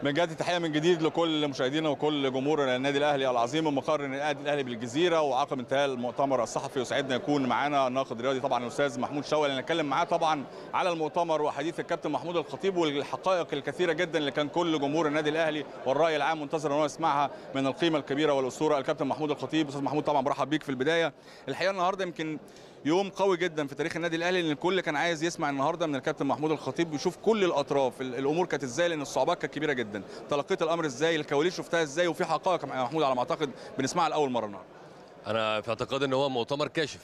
بنجدد تحيه من جديد لكل مشاهدينا وكل جمهور النادي الاهلي العظيم ومقر النادي الاهلي بالجزيره وعقب انتهاء المؤتمر الصحفي وسعدنا يكون معانا الناقد الرياضي طبعا الاستاذ محمود شوقي اللي نتكلم معاه طبعا على المؤتمر وحديث الكابتن محمود الخطيب والحقائق الكثيره جدا اللي كان كل جمهور النادي الاهلي والراي العام منتظر ان هو يسمعها من القيمه الكبيره والاسطوره الكابتن محمود الخطيب استاذ محمود طبعا برحب بيك في البدايه الحقيقه النهارده يمكن يوم قوي جدا في تاريخ النادي الاهلي لان الكل كان عايز يسمع النهارده من الكابتن محمود الخطيب ويشوف كل الاطراف الامور كانت ازاي لان الصعوبات كانت كبيره جدا تلقيت الامر ازاي الكواليس شفتها ازاي وفي حقائق يا محمود على ما اعتقد بنسمعها لاول مره النهارده انا في اعتقادي ان هو مؤتمر كاشف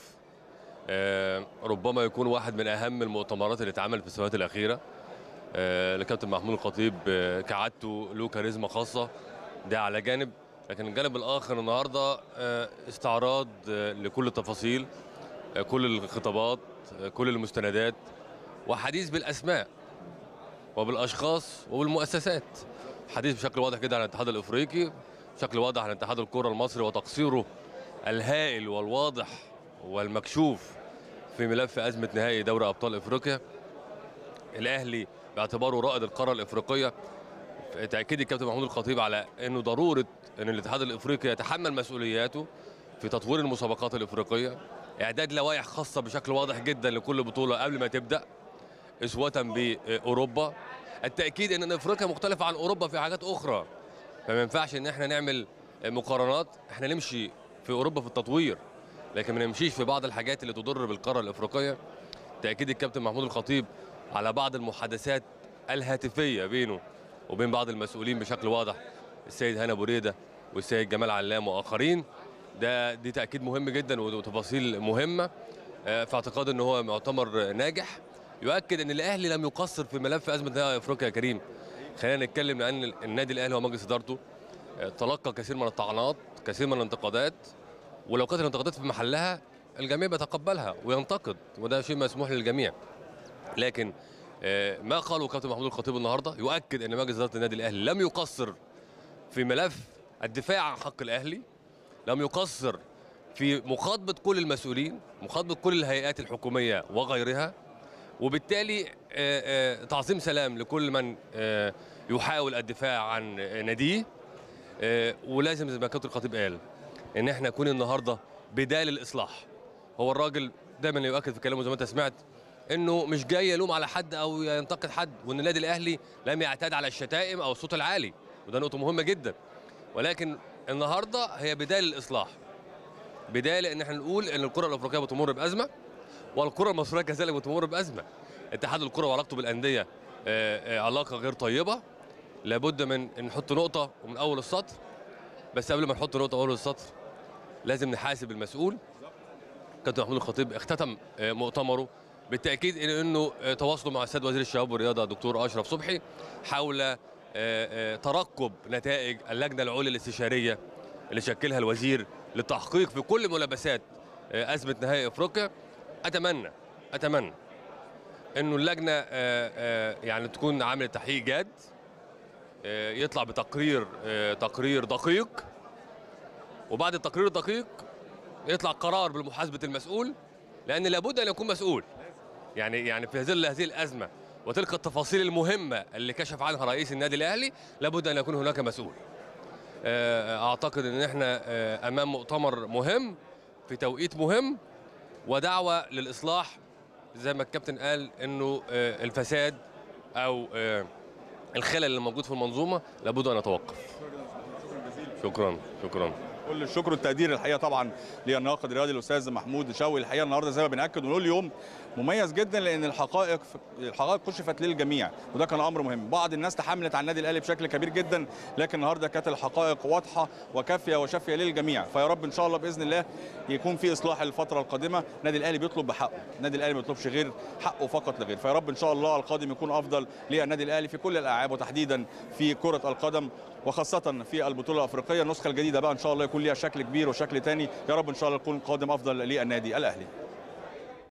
آه، ربما يكون واحد من اهم المؤتمرات اللي اتعمل في السنوات الاخيره آه، الكابتن محمود الخطيب آه، كعادته له كاريزما خاصه ده على جانب لكن الجانب الاخر النهارده آه، استعراض آه، لكل التفاصيل آه، كل الخطابات آه، كل المستندات وحديث بالاسماء وبالاشخاص وبالمؤسسات حديث بشكل واضح جدا عن الاتحاد الافريقي بشكل واضح عن اتحاد الكره المصري وتقصيره الهائل والواضح والمكشوف في ملف ازمه نهائي دوري ابطال افريقيا الاهلي باعتباره رائد القاره الافريقيه تاكيد الكابتن محمود الخطيب على انه ضروره ان الاتحاد الافريقي يتحمل مسؤولياته في تطوير المسابقات الافريقيه اعداد لوائح خاصه بشكل واضح جدا لكل بطوله قبل ما تبدا اسوه باوروبا التاكيد ان افريقيا مختلفه عن اوروبا في حاجات اخرى فما ينفعش ان احنا نعمل مقارنات احنا نمشي في اوروبا في التطوير لكن ما نمشيش في بعض الحاجات اللي تضر بالقاره الافريقيه تاكيد الكابتن محمود الخطيب على بعض المحادثات الهاتفيه بينه وبين بعض المسؤولين بشكل واضح السيد هنا بريده والسيد جمال علام واخرين ده دي تاكيد مهم جدا وتفاصيل مهمه آه، في اعتقاد ان هو مؤتمر ناجح يؤكد ان الاهلي لم يقصر في ملف ازمه نهائي افريقيا يا كريم خلينا نتكلم لان النادي الاهلي ومجلس ادارته آه، تلقى كثير من الطعنات كثير من الانتقادات ولو كانت الانتقادات في محلها الجميع بيتقبلها وينتقد وده شيء مسموح للجميع لكن آه، ما قاله كابتن محمود الخطيب النهارده يؤكد ان مجلس اداره النادي الاهلي لم يقصر في ملف الدفاع عن حق الاهلي لم يقصر في مخاطبه كل المسؤولين مخاطبه كل الهيئات الحكوميه وغيرها وبالتالي آه، آه، تعظيم سلام لكل من آه، يحاول الدفاع عن آه، ناديه آه، ولازم زي ما كابتن الخطيب قال ان احنا نكون النهارده بدايه للاصلاح هو الراجل دايما يؤكد في كلامه زي ما انت سمعت انه مش جاي يلوم على حد او ينتقد حد وان النادي الاهلي لم يعتاد على الشتائم او الصوت العالي وده نقطه مهمه جدا ولكن النهارده هي بدايه للاصلاح بدايه لان احنا نقول ان الكره الافريقيه بتمر بازمه والكره المصريه كذلك بتمر بازمه اتحاد الكره وعلاقته بالانديه آه، آه، علاقه غير طيبه لابد من ان نحط نقطه ومن اول السطر بس قبل ما نحط نقطه اول السطر لازم نحاسب المسؤول كابتن محمود الخطيب اختتم آه، مؤتمره بالتاكيد إن انه آه، تواصله مع السيد وزير الشباب والرياضه دكتور اشرف صبحي حول آه، آه، ترقب نتائج اللجنه العليا الاستشاريه اللي شكلها الوزير للتحقيق في كل ملابسات آه، ازمه نهائي افريقيا اتمنى اتمنى انه اللجنه آه، آه، يعني تكون عملت تحقيق جاد آه، يطلع بتقرير آه، تقرير دقيق وبعد التقرير الدقيق يطلع قرار بمحاسبه المسؤول لان لابد ان يكون مسؤول يعني يعني في ظل هذه الازمه وتلك التفاصيل المهمه اللي كشف عنها رئيس النادي الاهلي لابد ان يكون هناك مسؤول آه، اعتقد ان احنا آه، امام مؤتمر مهم في توقيت مهم ودعوه للاصلاح زي ما الكابتن قال انه آه، الفساد او آه، الخلل اللي موجود في المنظومه لابد ان يتوقف شكرا شكرا كل الشكر والتقدير الحقيقه طبعا للناقد الرياضي الاستاذ محمود شوقي الحقيقه النهارده زي ما بناكد ونقول يوم مميز جدا لان الحقائق الحقائق كشفت للجميع وده كان امر مهم بعض الناس تحملت على النادي الاهلي بشكل كبير جدا لكن النهارده كانت الحقائق واضحه وكافيه وشافيه للجميع فيا رب ان شاء الله باذن الله يكون في اصلاح الفتره القادمه النادي الاهلي بيطلب بحقه النادي الاهلي ما بيطلبش غير حقه فقط لغير فيا رب ان شاء الله القادم يكون افضل للنادي الاهلي في كل الالعاب وتحديدا في كره القدم وخاصه في البطوله الافريقيه النسخه الجديده بقى ان شاء الله يكون ليها شكل كبير وشكل تاني يا رب ان شاء الله يكون قادم افضل للنادي الاهلي